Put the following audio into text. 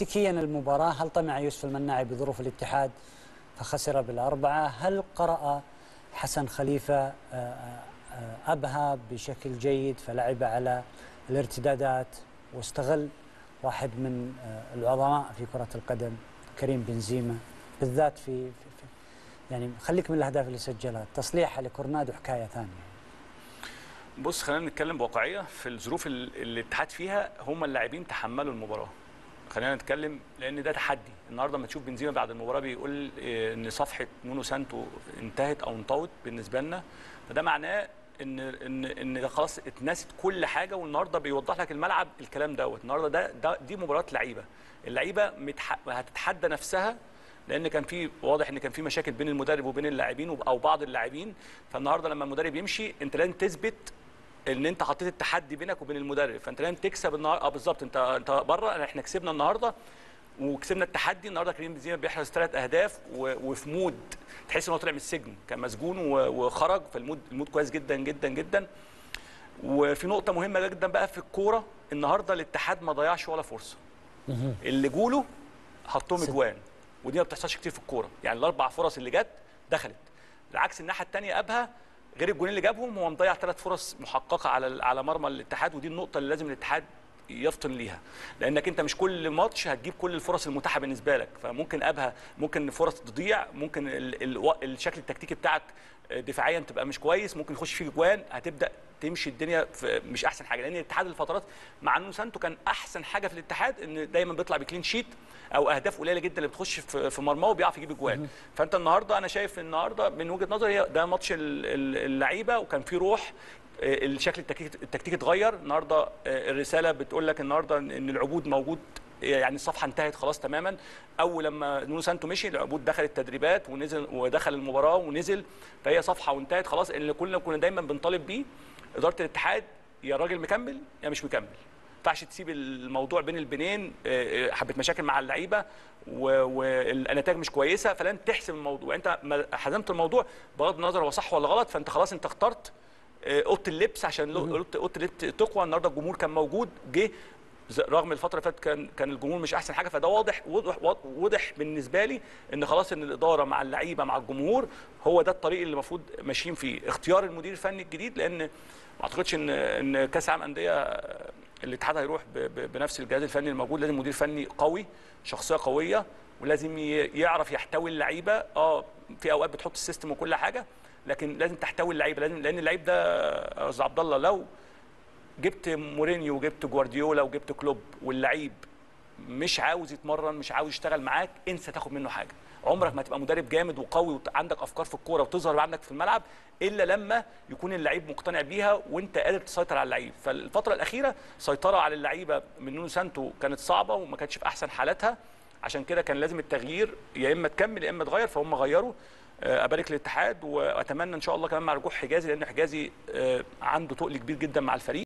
تكتيكيا المباراة هل طمع يوسف المناعي بظروف الاتحاد فخسر بالأربعة هل قرأ حسن خليفة آه، آه، أبها بشكل جيد فلعب على الارتدادات واستغل واحد من آه، العظماء في كرة القدم كريم بنزيما بالذات في, في, في يعني خليك من الأهداف اللي سجلها تصليحها لكورنادو حكاية ثانية بص خلينا نتكلم بواقعيه في الظروف اللي الاتحاد فيها هم اللاعبين تحملوا المباراه خلينا نتكلم لان ده تحدي النهارده لما تشوف بنزيما بعد المباراه بيقول إيه، ان صفحه نونو سانتو انتهت او انطوت بالنسبه لنا فده معناه ان ان ان ده خلاص اتنست كل حاجه والنهارده بيوضح لك الملعب الكلام دوت النهارده ده, ده دي مباراه لعيبه اللعيبه متح... هتتحدى نفسها لان كان في واضح ان كان في مشاكل بين المدرب وبين اللاعبين وب- او بعض اللاعبين فالنهارده لما المدرب يمشي انت لازم تثبت ان انت حطيت التحدي بينك وبين المدرب فانت لازم تكسب النهارده اه بالظبط انت انت بره احنا كسبنا النهارده وكسبنا التحدي النهارده كريم بنزيما بيحرز ثلاث اهداف و- وفي مود تحس ان هو طلع من السجن كان مسجون و- وخرج فالمود المود كويس جدا جدا جدا وفي نقطه مهمه جدا بقى في الكوره النهارده الاتحاد ما ضيعش ولا فرصه اللي جوله حطهم ست. اجوان ودي ما بتحصلش كتير في الكوره يعني الاربع فرص اللي جت دخلت العكس الناحيه الثانيه ابها غير الجونين اللي جابهم هو مضيع ثلاث فرص محققه على على مرمى الاتحاد ودي النقطه اللي لازم الاتحاد يفطن ليها لانك انت مش كل ماتش هتجيب كل الفرص المتاحه بالنسبه لك فممكن ابها ممكن فرص تضيع ممكن ال ال الشكل التكتيكي بتاعك دفاعيا تبقى مش كويس ممكن يخش فيك جوان هتبدا تمشي الدنيا في مش احسن حاجه لان الاتحاد الفترات مع انه سانتو كان احسن حاجه في الاتحاد ان دايما بيطلع بكلين شيت او اهداف قليله جدا اللي بتخش في في مرماه وبيعرف يجيب اجوان فانت النهارده انا شايف النهارده من وجهه نظري هي- ده ماتش ال- ال- اللعيبه وكان في روح آه، الشكل التكتيكي التكتيكي اتغير النهارده آه، الرساله بتقول لك النهارده ان إن العبود موجود يعني الصفحه انتهت خلاص تماما اول لما نونو سانتو مشي العبود دخل التدريبات ونزل ودخل المباراه ونزل فهي صفحه وانتهت خلاص اللي كلنا كنا دايما بنطالب بيه اداره الاتحاد يا راجل مكمل يا مش مكمل ما ينفعش تسيب الموضوع بين البنين آه، آه، حبه مشاكل مع اللعيبه والنتائج مش كويسه فلن تحسم الموضوع انت ما حزمت الموضوع بغض النظر هو صح ولا غلط فانت خلاص انت اخترت آه، اوضه اللبس عشان لو- اوضه أوضة اللبس تقوى النهارده الجمهور كان موجود جه ز- رغم الفتره اللي فاتت كان كان الجمهور مش احسن حاجه فده واضح واضح واضح بالنسبه لي ان خلاص ان الاداره مع اللعيبه مع الجمهور هو ده الطريق اللي المفروض ماشيين فيه اختيار المدير الفني الجديد لان ما اعتقدش ان ان كاس عالم انديه آه، الاتحاد هيروح ب- ب- بنفس الجهاز الفني الموجود لازم مدير فني قوي شخصيه قويه ولازم ي- يعرف يحتوي اللعيبه اه في اوقات بتحط السيستم وكل حاجه لكن لازم تحتوي اللعيبه لازم لان اللعيب ده آه، استاذ عبد الله لو جبت مورينيو وجبت جوارديولا وجبت كلوب واللعيب مش عاوز يتمرن مش عاوز يشتغل معاك انسى تاخد منه حاجه عمرك ما تبقى مدرب جامد وقوي وعندك افكار في الكوره وتظهر عندك في الملعب الا لما يكون اللعيب مقتنع بيها وانت قادر تسيطر على اللعيب فالفتره الاخيره سيطره على اللعيبه من نونو سانتو كانت صعبه وما كانتش في احسن حالاتها عشان كده كان لازم التغيير يا اما تكمل يا اما تغير فهم غيروا آه، ابارك للاتحاد واتمنى ان شاء الله كمان مع رجوع حجازي لان حجازي آه، عنده تقل كبير جدا مع الفريق